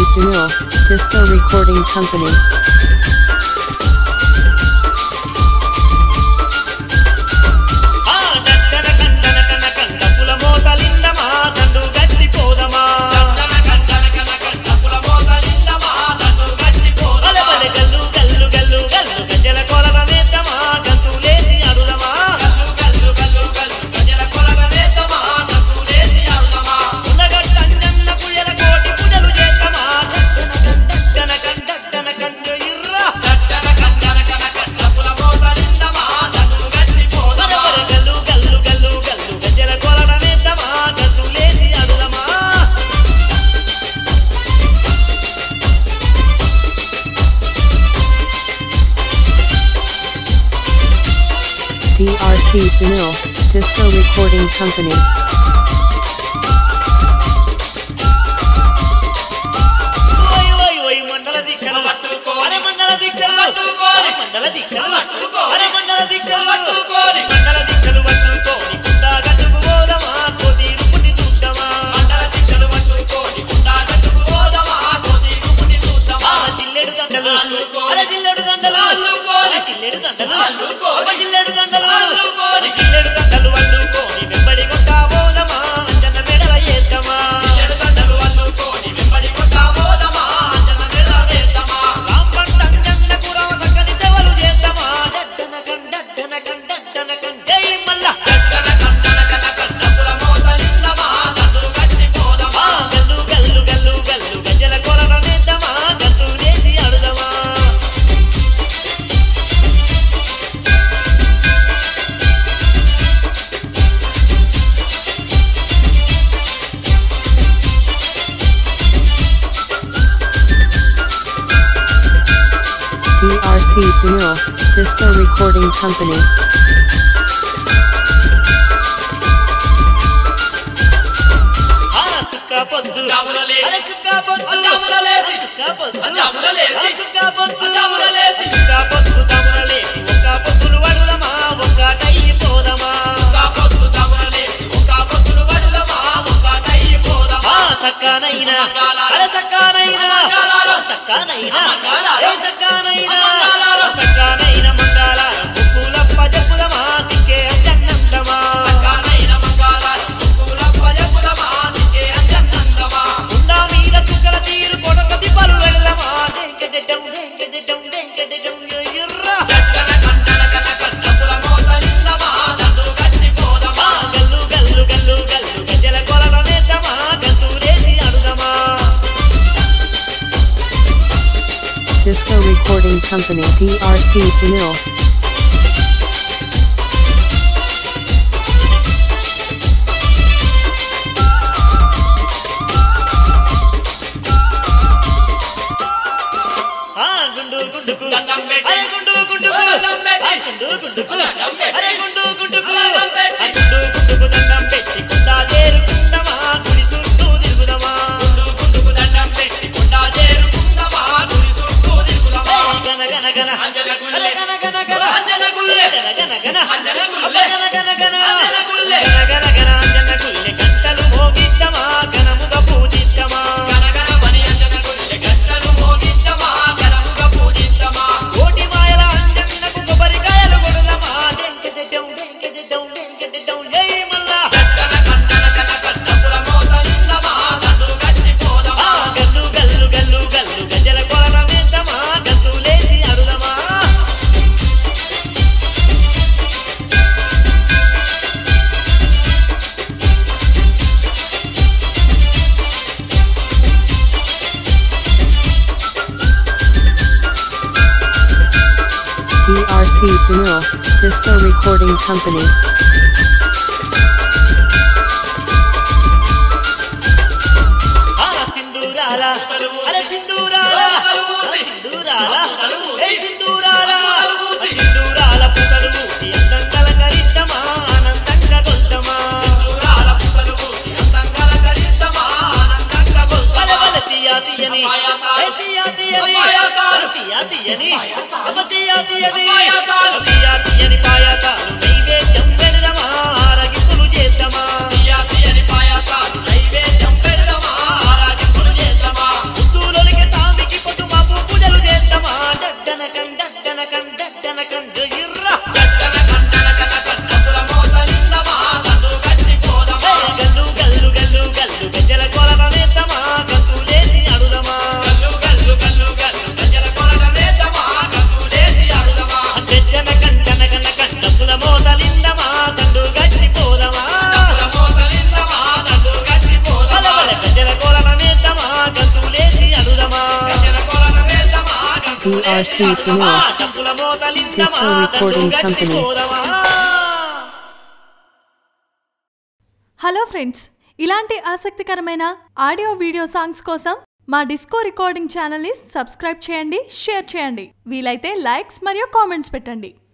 Sunil, Disco Recording Company. ఆ డక్కన కండన కన కండ పుల మోతలిందమా దండు గట్టి పోదమా బలె బలె గల్లు గల్లు గల్లు గల్లు గజ్జల కొలవ వేద్దమా గంతులేసి అడుదమా ఉన్నగట్టంజన్న పుయల కోటి పుజలు చేద్దమా డక్కన కండ డక్కన కండ ఇర్రా బలె బలె గల్లు గల్లు గల్లు గల్లు గజ్జల కొలవ వేద్దమా గంతులేసి అడుదమా DRC Sunil, Disco Recording Company. ఓయ్ ఓయ్ ఓయ్ మండల దీక్షలు అరే మండల దీక్షలు అరే మండల దీక్షలు అరే మండల దీక్షలు మండల దీక్షలు పట్టుకోని కుందా గట్టుకు పోదమా కోతీరు పుట్టి చూద్దామా ఆ జిల్లెడు దండలు అరే జిల్లెడు దండలు అరే జిల్లెడు దండలు అమ్మ జిల్లెడు దండలు అరే జిల్లెడు దండలు పట్టుకోని వెంబడి కొట్ట పోదమా అంజన మెడల ఏద్దమా రాంపంటంజన్న పురవ సక్కని సేవలు చేద్దామా డడ్డన కన్ డడ్డన కన్ డడ్డన కన్ జై మల్ల ఆ గల్లు గల్లు గల్లు గల్లు గజ్జల కొలవ వేద్దామా గంతు వేసి అడుదమా DRC Sunil, Disco Recording Company. ఆ చుక్క పొద్దు జామురలేసి. అరే చుక్క పొద్దు జామురలేసి. చుక్క పొద్దు జామురలేసి. ఆ చుక్క పొద్దు జామురలేసి. చుక్క పొద్దు జామురలేసి ఒక్క పొద్దులు వడుదమా ఒక్కటై పోదమా ఆ సక్కనైనా మంగళారం. అరే సక్కనైనా మంగళారం. సక్కనైనా మంగళారం. ఏ సక్కనైనా మంగళారం. సక్కనైన మంగళారం ముక్కులప్ప చెప్పుదమా దిక్కే అంజన్నందమా ఉండా మీద చుక్కల తీరు కొడక దిబ్బలు వెళ్ళమా డెంకెడెడం డెంకెడెడం డెంకెడెడం ఎర్రా ఆ గల్లు గల్లు గల్లు గల్లు గజ్జల కొలవ వేద్దామా గంతులేసి అడుగమా Disco Recording Company. DRC Sunil. ఆ గుండు గుండుకు దండం పెట్టి. అరే గుండు గుండుకు దండం పెట్టి. ఆ గుండు గుండుకు దండం పెట్టి. అరే గుండు గుండుకు దండం పెట్టి. ఆ గుండు గుండుకు దండం పెట్టి కుందా చేరుకుందమా గుడి చుట్టూ తిరుగుదమా ఏయ్ గన గన గన అంజన గుల్లె. అరే గన గన గన అంజన గుల్లె. గన గన గన అంజన గుల్లె. అబ్బే గన గన గన అంజన గుల్లె. గన గన గన అంజన గుల్లె గంటలు మోగిద్దమా ఘనముగా పూజిద్దమా కోటి మాయల అంజన్నకు కొబ్బరికాయలు కొడుదమా డెంకెడెడం డెంకెడెడం డెంకెడెడం జై మల్లా ఆ గల్లు గల్లు గల్లు గల్లు గజల కొలవ వేద్దామా గంతులేసి అడుదమా DRC Sunil, Disco Recording Company. ఆ సింధూరాల అరే సింధూరాల సింధూరాల ఏ సింధూరాల సింధూరాల పుటలు మూసి అందంగా కరిద్దమా ఆనందంగా కొల్దమా బల బల తీయా తీయని ఏ తీయా తీయని పాయాసాలు. తీయా తీయని అమ్మ తీయా తీయని పాయాసాలు. తీయా తీయని పాయాసాలు నైవేద్యం పెడదమా ఆరగింపులు చేద్దామా తీయ తీయని పాయసాలు నైవేద్యం పెడదమా ఆరాగింపులు చేద్దామా ముద్దులో DRC Sunil. డప్పుల మోతలిందమా Disco Recording దండు Company. గట్టిపోదమా హలో ఫ్రెండ్స్ ఇలాంటి ఆసక్తికరమైన ఆడియో వీడియో సాంగ్స్ కోసం మా డిస్కో రికార్డింగ్ ఛానల్ని సబ్స్క్రైబ్ చేయండి షేర్ చేయండి వీలైతే లైక్స్ మరియు కామెంట్స్ పెట్టండి